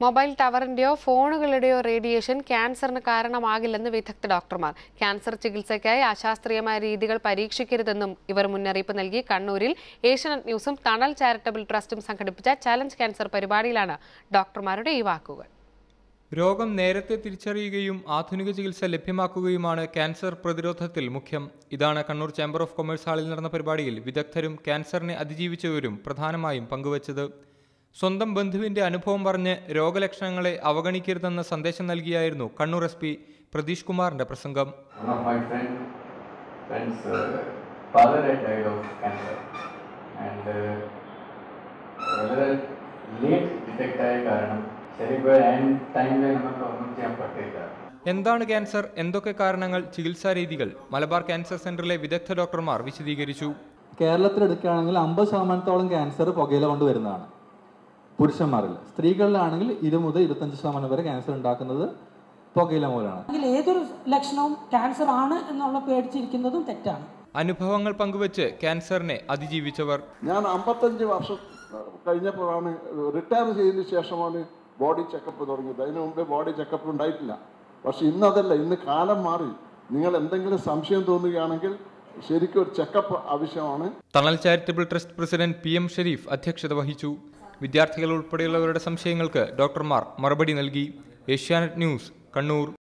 Mobile ടവറിന്റെയോ ഫോണുകളുടെയോ radiation ക്യാൻസറിന് കാരണമാകില്ലെന്ന് വിദഗ്ധ ഡോക്ടർമാർ ക്യാൻസർ ചികിത്സയ്ക്കായി അശാസ്ത്രീയമായ രീതികൾ പരീക്ഷിക്കരുതെന്നും ഇവർ മുന്നറിയിപ്പ് നൽകി കണ്ണൂരിൽ ഏഷ്യാനെറ്റ് ന്യൂസും തണൽ ചാരിറ്റബിൾ ട്രസ്റ്റും സംഘടിപ്പിച്ച ചലഞ്ച് ക്യാൻസർ പരിപാടിയിലാണ് ഡോക്ടർമാരുടെ ഈ വാക്കുകൾ രോഗം നേരത്തെ തിരിച്ചറിയുകയും ആധുനിക ചികിത്സ ലഭ്യമാക്കുകയുമാണ് ക്യാൻസർ പ്രതിരോധത്തിൽ മുഖ്യം ഇതാണ് കണ്ണൂർ ചേംബർ ഓഫ് കൊമേഴ്സ് ഹാളിൽ നടന്ന പരിപാടിയിൽ വിദഗ്ധരും ക്യാൻസറിനെ അതിജീവിച്ചവരും പ്രധാനമായും പങ്കുവച്ചത് സ്വന്തം ബന്ധുവിന്റെ അനുഭവം പറഞ്ഞ് രോഗലക്ഷണങ്ങളെ അവഗണിക്കരുതെന്ന സന്ദേശം നൽകിയായിരുന്നു കണ്ണൂർ എസ് പി പ്രതീഷ് കുമാറിന്റെ പ്രസംഗം One of my friend, friend's uh, father had died of cancer. And uh, വളരെ ലേറ്റ് ഡിറ്റക്റ്റ് ആയ കാരണം ശരിക്കും ആൻഡ് ടൈമിൽ നമുക്ക് ഒന്നും ചെയ്യാൻ പറ്റില്ല എന്താണ് ക്യാൻസർ എന്തൊക്കെ കാരണങ്ങൾ ചികിത്സാ രീതികൾ മലബാർ ക്യാൻസർ സെന്ററിലെ വിദഗ്ധ ഡോക്ടർമാർ വിശദീകരിച്ചു കേരളത്തിൽ എടുക്കുകയാണെങ്കിൽ അമ്പത് ശതമാനത്തോളം ക്യാൻസർ പുകയില കൊണ്ട് വരുന്നതാണ് പുരുഷന്മാരിൽ സ്ത്രീകളിലാണെങ്കിൽ ഇരുപത് മുതൽ ഇരുപത്തഞ്ച് ശതമാനം വരെ ക്യാൻസർ ഉണ്ടാക്കുന്നത് പുകയില മൂലമാണ് അല്ലെങ്കിൽ ഏതൊരു ലക്ഷണവും ക്യാൻസർ ആണ് എന്നുള്ള പേടിച്ചിരിക്കുന്നതും തെറ്റാണ് അനുഭവങ്ങൾ പങ്കുവച്ച് ക്യാൻസറിനെ അതിജീവിച്ചവർ ഞാൻ അമ്പത്തഞ്ച് വർഷം കഴിഞ്ഞപ്പോഴാണ് റിട്ടയർ ചെയ്തതിന് ശേഷമാണ് ബോഡി ചെക്കപ്പ് തുടങ്ങിയത് അതിന് മുമ്പേ ബോഡി ചെക്കപ്പ് ഉണ്ടായിട്ടില്ല പക്ഷെ ഇന്നതല്ല ഇന്ന് കാലം മാറി നിങ്ങൾ എന്തെങ്കിലും സംശയം തോന്നുകയാണെങ്കിൽ ശരിക്കും ഒരു ചെക്കപ്പ് ആവശ്യമാണ് Thanal charitable trust president P M Shareef അധ്യക്ഷത വഹിച്ചു വിദ്യാർത്ഥികൾ ഉൾപ്പെടെയുള്ളവരുടെ സംശയങ്ങൾക്ക് ഡോക്ടർമാർ മറുപടി നൽകി ഏഷ്യാനെറ്റ് ന്യൂസ് കണ്ണൂർ